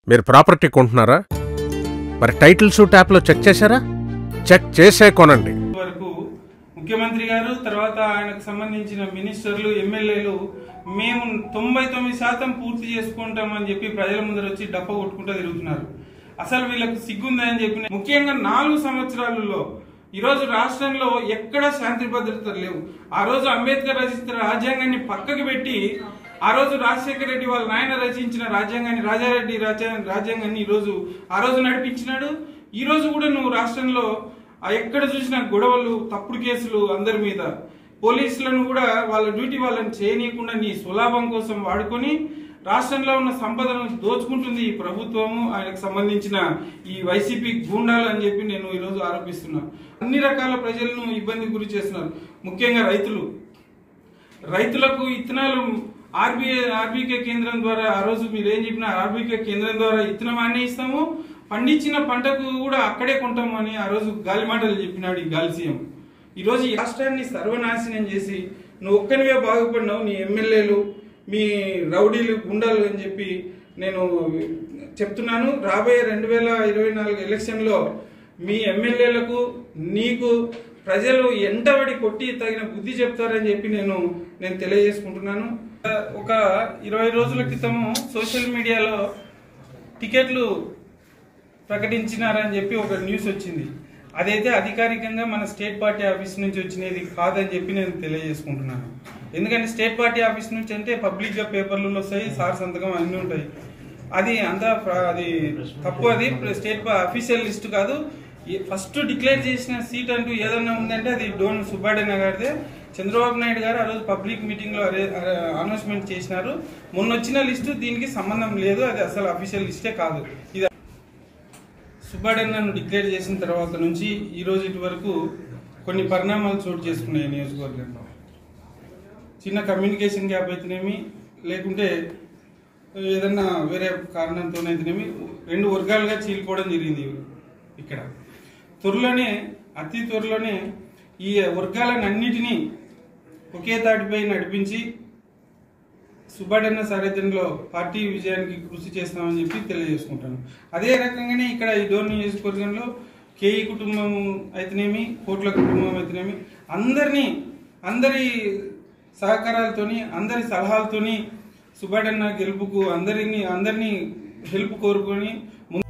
మీరు ప్రాపర్టీ కొంటున్నారా మరి టైటిల్స్ ట్యాప్లో చెక్ చేశారా చెక్ చేసే కొనండి వరకు ముఖ్యమంత్రి గారు తర్వాత ఆయనకు సంబంధించిన మినిస్టర్లు ఎమ్మెల్యేలు మేము తొంభై తొమ్మిది శాతం పూర్తి చేసుకుంటామని చెప్పి ప్రజల ముందర వచ్చి డప్ప కొట్టుకుంటూ తిరుగుతున్నారు అసలు వీళ్ళకు సిగ్గుందని చెప్పి ముఖ్యంగా నాలుగు సంవత్సరాలలో ఈ రోజు రాష్ట్రంలో ఎక్కడ శాంతి భద్రతలు లేవు ఆ రోజు అంబేద్కర్ రచించిన రాజ్యాంగాన్ని పక్కకి పెట్టి ఆ రోజు రాజశేఖర రెడ్డి వాళ్ళ నాయన రచించిన రాజ్యాంగాన్ని రాజారెడ్డి రాజ్యా రాజ్యాంగాన్ని ఈ రోజు ఆ రోజు నడిపించినాడు ఈ రోజు కూడా నువ్వు రాష్ట్రంలో ఆ ఎక్కడ చూసినా గొడవలు తప్పుడు కేసులు అందరి మీద పోలీసులను కూడా వాళ్ళ డ్యూటీ వాళ్ళని చేయనీయకుండా నీ సులాభం కోసం వాడుకొని రాష్ట్రంలో ఉన్న సంపదను దోచుకుంటుంది ఈ ప్రభుత్వము ఆయనకు సంబంధించిన ఈ వైసీపీ గూండాలు అని చెప్పి నేను ఈరోజు ఆరోపిస్తున్నా అన్ని రకాల ప్రజలను ఇబ్బంది గురి చేస్తున్నారు ముఖ్యంగా రైతులు రైతులకు ఇత్తనాలు ఆర్బీఐ ఆర్బీకే కేంద్రం ద్వారా ఆ రోజు మీరు ఏం చెప్పినా ఆర్బీకే కేంద్రం ద్వారా ఇత్తనం అన్నీ ఇస్తాము పండించిన పంటకు కూడా అక్కడే కొంటాము అని ఆ రోజు గాలి మాటలు చెప్పినాడు ఈ గాలి సీఎం ఈ రోజు ఈ రాష్ట్రాన్ని సర్వనాశనం చేసి నువ్వు ఒక్కనివే బాగుపడినావు నీ ఎమ్మెల్యేలు మీ రౌడీలు గుండాలు అని చెప్పి నేను చెప్తున్నాను రాబోయే రెండు వేల ఇరవై నాలుగు ఎలక్షన్లో మీ ఎమ్మెల్యేలకు నీకు ప్రజలు ఎంటబడి కొట్టి తగిన బుద్ధి చెప్తారని చెప్పి నేను నేను తెలియజేసుకుంటున్నాను ఒక ఇరవై రోజుల క్రితము సోషల్ మీడియాలో టికెట్లు ప్రకటించినారని చెప్పి ఒక న్యూస్ వచ్చింది అదైతే అధికారికంగా మన స్టేట్ పార్టీ ఆఫీస్ నుంచి వచ్చినది కాదని చెప్పి నేను తెలియజేసుకుంటున్నాను ఎందుకంటే స్టేట్ పార్టీ ఆఫీస్ నుంచి అంటే పబ్లిక్ గా పేపర్లలో వస్తాయి సార్ సంతకం అన్నీ ఉంటాయి అది అంతా ప్ర- అది తప్పు అది స్టేట్ అఫీషియల్ లిస్ట్ కాదు ఫస్ట్ డిక్లేర్ చేసిన సీట్ అంటూ ఏదైనా ఉందంటే అది డోన్ సుబ్బాడన్న గారిదే చంద్రబాబు నాయుడు గారు ఆ రోజు పబ్లిక్ మీటింగ్ లో అనౌన్స్మెంట్ చేసినారు మొన్న వచ్చిన లిస్టు దీనికి సంబంధం లేదు అది అసలు అఫీషియల్ లిస్టే కాదు ఇది సుబ్బాడన్నను డిక్లేర్ చేసిన తర్వాత నుంచి ఈ రోజు ఇటు వరకు కొన్ని పరిణామాలు చోటు చేసుకున్నాయి ఈ నియోజకవర్గంలో చిన్న కమ్యూనికేషన్ గ్యాప్ అయితేనేమి లేకుంటే ఏదన్నా వేరే కారణంతోనైతేనేమి రెండు వర్గాలుగా చీలిపోవడం జరిగింది ఇక్కడ త్వరలోనే అతి త్వరలోనే ఈ వర్గాలన్నిటినీ ఒకే తాటిపై నడిపించి సుబ్బాడన్న సారథ్యంలో పార్టీ విజయానికి కృషి చేస్తామని చెప్పి తెలియజేసుకుంటాను అదే రకంగానే ఇక్కడ ఈ డోర్ నియోజకవర్గంలో కేఈ కుటుంబం అయితేనేమి కోట్ల కుటుంబం అయితేనేమి అందరినీ అందరి సహకారాలతోని అందరి సలహాలతోని సుబ్బాడన్న గెలుపుకు అందరినీ అందరినీ హెల్ప్ కోరుకొని ముందు